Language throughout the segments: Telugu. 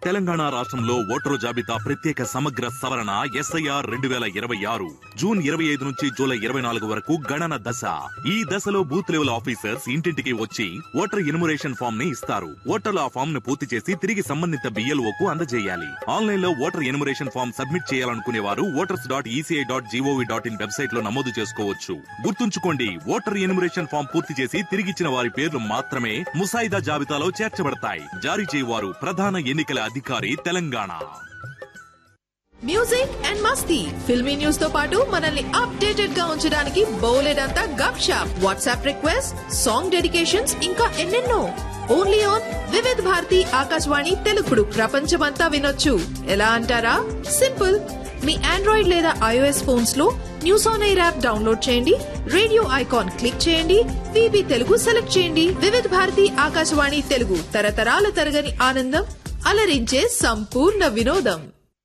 తెలంగాణ రాష్ట్రంలో ఓటరు జాబితా ప్రత్యేక సమగ్ర సవరణ ఎస్ఐఆర్ రెండు వేల ఇరవై ఆరు జూన్ ఇరవై ఐదు నుంచి జూలై ఇరవై నాలుగు వరకు గణన దశ ఈ దశలో బూత్ లెవెల్ ఆఫీసర్స్ ఇంటింటికి వచ్చి ఓటర్ ఇనుమరేషన్ ఫామ్ ని ఇస్తారు ఓటర్లు ఆ ఫామ్ ను పూర్తి చేసి తిరిగి సంబంధిత బిఎల్ఓ కు అందజేయాలి ఆన్లైన్ లో ఓటర్ ఎనుమరేషన్ ఫామ్ సబ్మిట్ చేయాలనుకునే వారు voters dot ECI dot GOV dot in website లో నమోదు చేసుకోవచ్చు గుర్తుంచుకోండి ఓటర్ ఎనుమరేషన్ ఫామ్ పూర్తి చేసి తిరిగిచ్చిన వారి పేర్లు మాత్రమే ముసాయిదా జాబితాలో చేర్చబడతాయి జారీ చేయవారు ప్రధాన ఎన్నికల అధికారి తెలంగాణ మ్యూజిక్ అండ్ మస్తీ ఫిల్మీ న్యూస్ తో పాటు మనల్ని అప్డేటెడ్ గా ఉంచడానికి బోలెడంతా గప్ షాప్ వాట్సాప్ రిక్వెస్ట్ సాంగ్ డెడికేషన్స్ ఇంకా ఎన్నెన్నో ఓన్లీ ఆన్ వివిధ్ భారతి ఆకాశవాణి తెలుగుడు ప్రపంచమంతా వినొచ్చు ఎలా అంటారా సింపుల్ మీ ఆండ్రాయిడ్ లేదా ఐఓఎస్ ఫోన్స్ లో news on air app download చేయండి రేడియో ఐకాన్ క్లిక్ చేయండి విబి తెలుగు సెలెక్ట్ చేయండి వివిధ భారతి ఆకాశవాణి తెలుగు తరతరాల తరగని ఆనందం అలరించే సంపూర్ణ వినోదం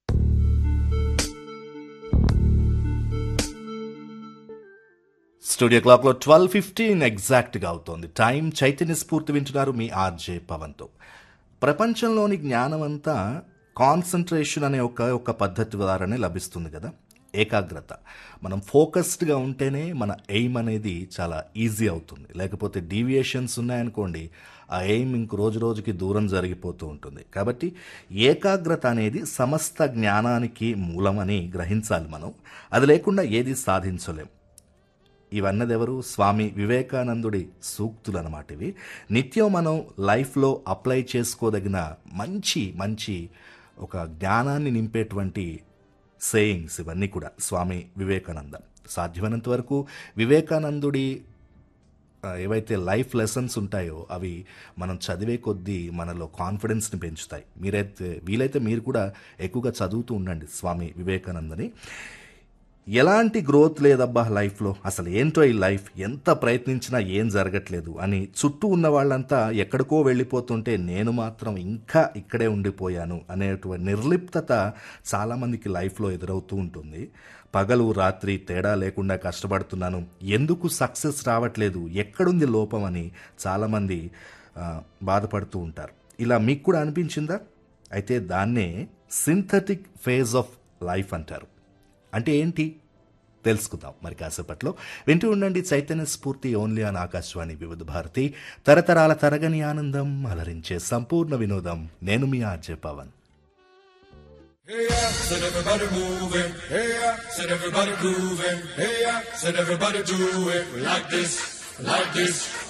స్టూడియో క్లాక్లో ట్వెల్వ్ ఫిఫ్టీన్ ఎగ్జాక్ట్గా అవుతోంది టైం చైతన్య స్ఫూర్తి వింటున్నారు మీ ఆర్జే పవన్తో ప్రపంచంలోని జ్ఞానం అంతా కాన్సన్ట్రేషన్ అనే ఒక ఒక పద్ధతి ద్వారానే లభిస్తుంది కదా ఏకాగ్రత మనం ఫోకస్డ్గా ఉంటేనే మన ఎయిమ్ అనేది చాలా ఈజీ అవుతుంది లేకపోతే డీవియేషన్స్ ఉన్నాయనుకోండి ఆ ఎయిమ్ ఇంక రోజు రోజుకి దూరం జరిగిపోతూ ఉంటుంది కాబట్టి ఏకాగ్రత అనేది సమస్త జ్ఞానానికి మూలమని గ్రహించాలి మనం అది లేకుండా ఏది సాధించలేం ఇవన్నదెవరు స్వామి వివేకానందుడి సూక్తులు అన్నమాట ఇవి నిత్యం మనం లైఫ్లో అప్లై చేసుకోదగిన మంచి మంచి ఒక జ్ఞానాన్ని నింపేటువంటి సేయింగ్స్ ఇవన్నీ కూడా స్వామి వివేకానంద సాధ్యమైనంత వరకు వివేకానందుడి ఆ, ఏవైతే లైఫ్ లెసన్స్ ఉంటాయో అవి మనం చదివే కొద్దీ మనలో కాన్ఫిడెన్స్ని పెంచుతాయి మీరైతే వీలైతే మీరు కూడా ఎక్కువగా చదువుతూ ఉండండి స్వామి వివేకానందని ఎలాంటి గ్రోత్ లేదబ్బా లైఫ్లో అసలు ఏంటో ఈ లైఫ్ ఎంత ప్రయత్నించినా ఏం జరగట్లేదు అని చుట్టూ ఉన్న వాళ్ళంతా ఎక్కడికో వెళ్ళిపోతుంటే నేను మాత్రం ఇంకా ఇక్కడే ఉండిపోయాను అనేటువంటి నిర్లిప్తత చాలామందికి లైఫ్లో ఎదురవుతూ ఉంటుంది పగలు రాత్రి తేడా లేకుండా కష్టపడుతున్నాను ఎందుకు సక్సెస్ రావట్లేదు ఎక్కడుంది లోపం అని చాలామంది ఆ, బాధపడుతూ ఉంటారు ఇలా మీకు కూడా అనిపించిందా అయితే దాన్నే సింథటిక్ ఫేజ్ ఆఫ్ లైఫ్ అంటారు అంటే ఏంటి తెలుసుకుందాం మరి కాసేపట్లో వింటూ ఉండండి చైతన్య స్ఫూర్తి ఓన్లీ ఆన్ ఆకాశవాణి వివిధ భారతి తరతరాల తరగని ఆనందం అలరించే సంపూర్ణ వినోదం నేను మీ RJ Pavan Hey yeah, said everybody moving. Hey yeah, said everybody grooving. Hey yeah, said everybody do it like this, like this.